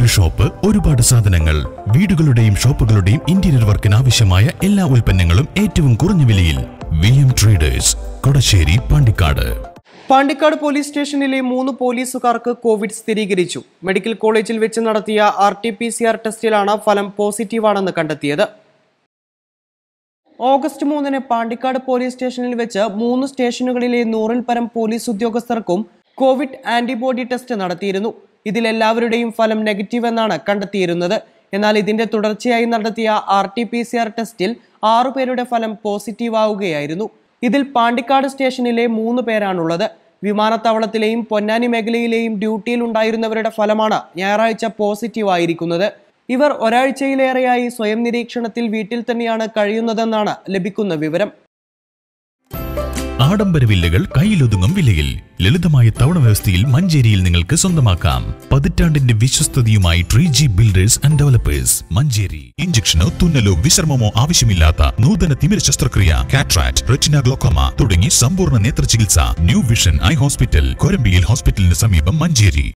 ഒരു ഷോപ്പ് ഒരുപാട് സാധനങ്ങൾ വീടുകളുടെയും ഷോപ്പുകളുടെയും ഇന്റീരിയർ വർക്കിന് ആവശ്യമായ എല്ലാ ഉൽപ്പന്നങ്ങളും ഏറ്റവും കുറഞ്ഞ വിലയിൽ V M traders Kodassery Pandikkad Pandikkad police സ്റ്റേഷനിലെ മൂന്ന് പോലീസുകാർക്ക് കോവിഡ് സ്ഥിരീകരിച്ചു മെഡിക്കൽ കോളേജിൽ വെച്ച് നടത്തിയ R T P C R ടെസ്റ്റിലാണ് ഫലം പോസിറ്റീവാണെന്ന് കണ്ടെത്തിയത് ഓഗസ്റ്റ് മൂന്നിന് പാണ്ടിക്കാട് പോലീസ് സ്റ്റേഷനിൽ വെച്ച് മൂന്ന് സ്റ്റേഷനുകളിലെ നൂറിൽ പരം പോലീസ് ഉദ്യോഗസ്ഥർക്കും കോവിഡ് ആന്റിബോഡി ടെസ്റ്റ് നടത്തിയിരുന്നു ഇതിലെല്ലാവരുടെയും ഫലം നെഗറ്റീവ് എന്നാണ് കണ്ടെത്തിയിരുന്നത് എന്നാൽ ഇതിന്റെ തുടർച്ചയായി നടത്തിയ R T P C R ടെസ്റ്റിൽ ആറുപേരുടെ ഫലം പോസിറ്റീവ് ആവുകയായിരുന്നു ഇതിൽ പാണ്ടിക്കാട് സ്റ്റേഷനിലെ മൂന്ന് പേരാണുള്ളത് വിമാനത്താവളത്തിലെയും പൊന്നാനി മേഖലയിലെയും ഡ്യൂട്ടിയിൽ ഉണ്ടായിരുന്നവരുടെ ഫലമാണ് ഞായറാഴ്ച പോസിറ്റീവ് ആയിരിക്കുന്നത് ഇവർ ഒരാഴ്ചയിലേറെയായി സ്വയം നിരീക്ഷണത്തിൽ വീട്ടിൽ തന്നെയാണ് കഴിയുന്നതെന്നാണ് ലഭിക്കുന്ന വിവരം ആഡംബര വില്ലകൾ കയ്യിലൊതുങ്ങും വിലയിൽ ലളിതമായ തവണ വ്യവസ്ഥയിൽ മഞ്ചേരിയിൽ നിങ്ങൾക്ക് സ്വന്തമാക്കാം പതിറ്റാണ്ടിന്റെ വിശ്വസ്തതയുമായി Tree G Builders and Developers Manjeri ഇഞ്ചക്ഷനോ തുന്നലോ വിശ്രമമോ ആവശ്യമില്ലാത്ത നൂതന തിമിര ശസ്ത്രക്രിയ കാട്രാക്ട് റെറ്റിന ഗ്ലോക്കോമ തുടങ്ങി സമ്പൂർണ്ണ നേത്ര ചികിത്സ ന്യൂ വിഷൻ ഐ ഹോസ്പിറ്റൽ കൊരമ്പിയിൽ ഹോസ്പിറ്റലിന് സമീപം മഞ്ചേരി